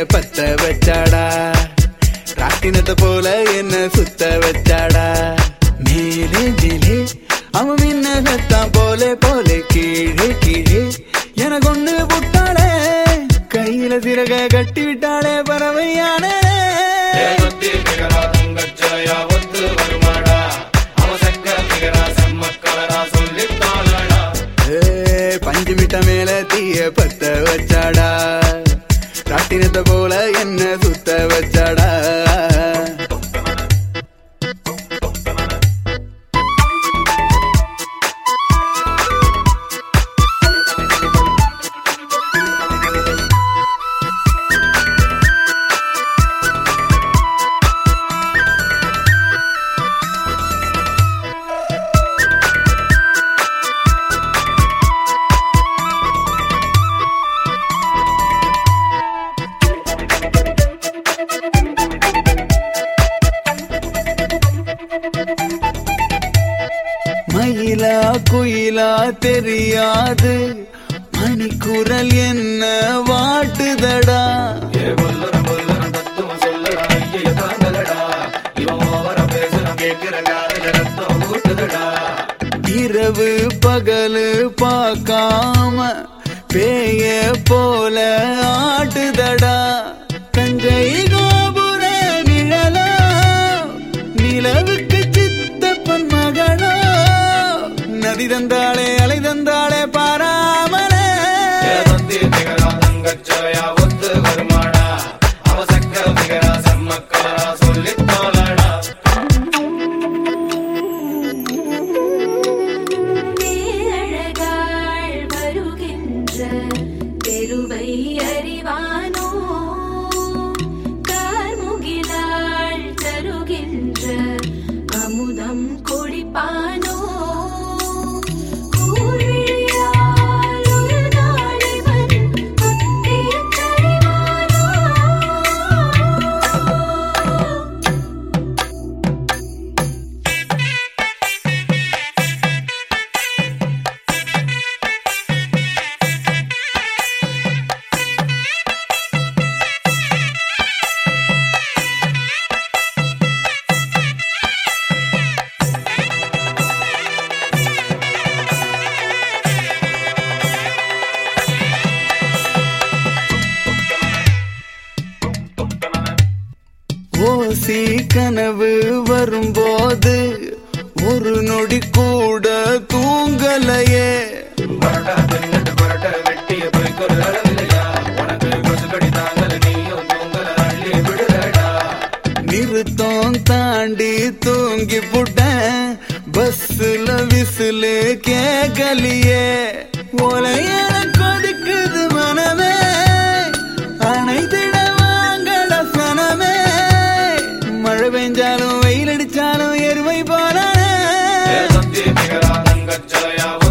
பத்த வச்சாடா ராட்டினத்தை போல என்ன சுத்த வச்சாடா மேலே மேலே அவன் மின்னகத்தான் போலே போலே கீழே கீழே என கொண்டு புட்டாளே கையில சிறக கட்டி விட்டாளே பறவையானே தேவத்தி நிகரா தங்கச்சயா ஒத்து வருமாடா அவசக்க நிகரா செம்மக்கலரா சொல்லித்தாளடா ஏ, பஞ்சு மிட்ட மேல தீய பத்த வச்சாடா ராட்டினத்தை போல என்ன சுத்த வச்சாடா மயிலா குயிலா தெரியாது மணிக்குரல் என்ன வாட்டுதடா ஏ கொல்லரம் கொல்லரம் தத்துவம் சொல்லடா ஐய தாங்கலடா இவன் ஓவர பேசுறான் கேட்கிற காதல ரத்தம் ஊட்டுதடா இரவு பகலு பார்க்காம பேய போல ஆட்டுதடா கஞ்சை கோபுர நிழலோ நிலவுக்கு சித்தப்பன் மகளோ நதி தந்தாளே அலை தந்தாளே பாராமலே தேவத்தி நிகரா தங்கச்சயா ஒத்து வருமாடா அவசக்க நிகரா செம்மக்கலரா சொல்லித்தாளடா பேரழகாள் வருகின்ற தெருவை அறிவானோ கார்முகிலாள் தருகின்ற அமுதம் குடிப்பானோ கூர்விழியால் ஒரு நாள் இவன் குத்தியத் தருவானோ? ஓசி கனவு வரும்போது ஒரு நொடி கூட தூங்கலையே பரட்டா தின்னுட்டு பரட்ட வெட்டிய போய்க்கொரு அளவில்லையா உனக்கு கொசுக்கடி தாங்கல நீயும் தூங்கல அள்ளி விடுதடா நிறுத்தம் தாண்டி தூங்கி புட்டேன் பஸ்ல விசிலு கேக்கலியே ஒலையன கொதிக்குது மனமே அனைத்திட வாங்கட சனமே மழை பெஞ்சாலும் வெயில் அடிச்சாலும் எருமை போல தேவத்தி நிகரா தங்கச்சயா